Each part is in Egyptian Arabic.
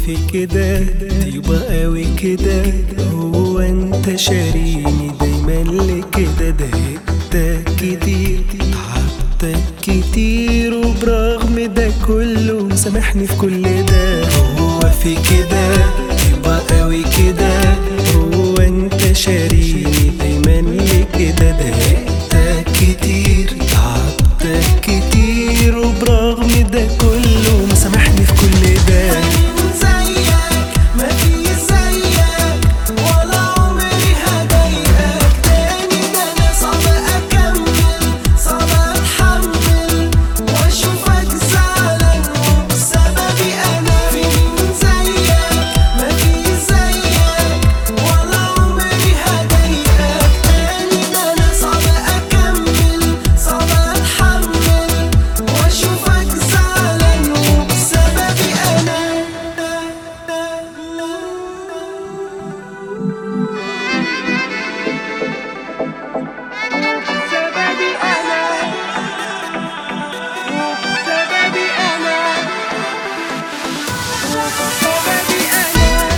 في كده طيبة قوي كده هو انت شاريني دايما لكده ضايقتك كتير تعبتك كتير وبرغم ده كله مسامحني في كل ده هو في كده طيبة قوي كده هو انت شاريني دايما لكده ضايقتك كتير تعبتك كتير وبرغم ده كله مسامحني في كل ده زيك ما في زيك ولا عمري هضايقك تاني ده انا صعب اكمل صعب اتحمل واشوفك زعلان وبسببي انا مين زيك ما في زيك ولا عمري هضايقك تاني ده انا صعب اكمل صعب اتحمل واشوفك زعلان وبسببي انا وبسببي انا وبسببي انا وبسببي انا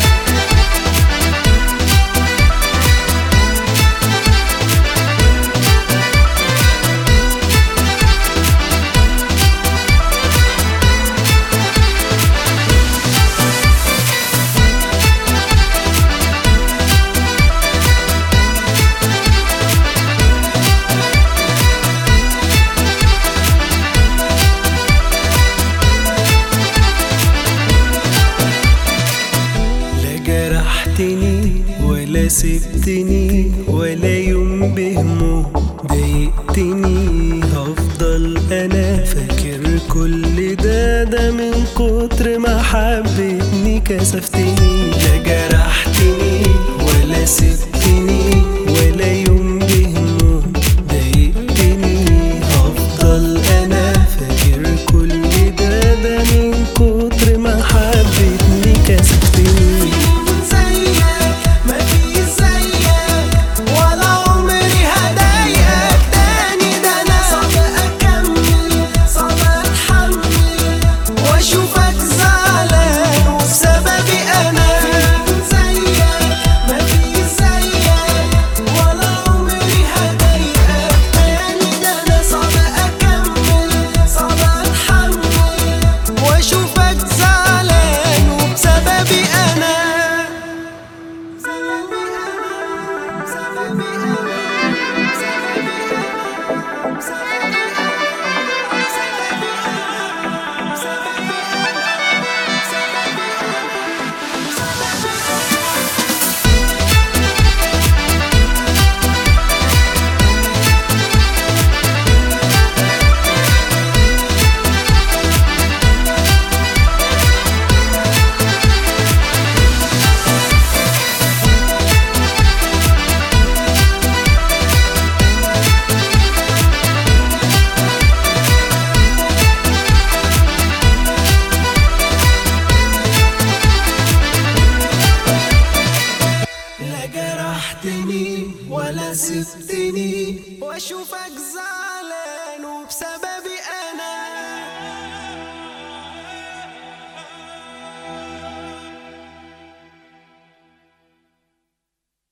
لا جرحتني ولا سبتني ولا يوم بهمه ضايقتني هفضل انا فاكر كل ده ده من كتر ما حبيتني كسفتني لا جرحتني ولا سبتني ولا يوم بهمه ضايقتني هفضل انا فاكر كل ده ده من كتر ما حبيتني كسفتني مين زيك ما في زيك ولا عمري هضايقك تاني ده انا صعب اكمل صعب اتحمل واشوفك زعلان وبسببي انا مين زيك ما في زيك ولا عمري هضايقك تاني ده انا صعب اكمل صعب اتحمل واشوفك زعلان وبسببي انا لا جرحتني ولا سبتني واشوفك زعلان وبسبب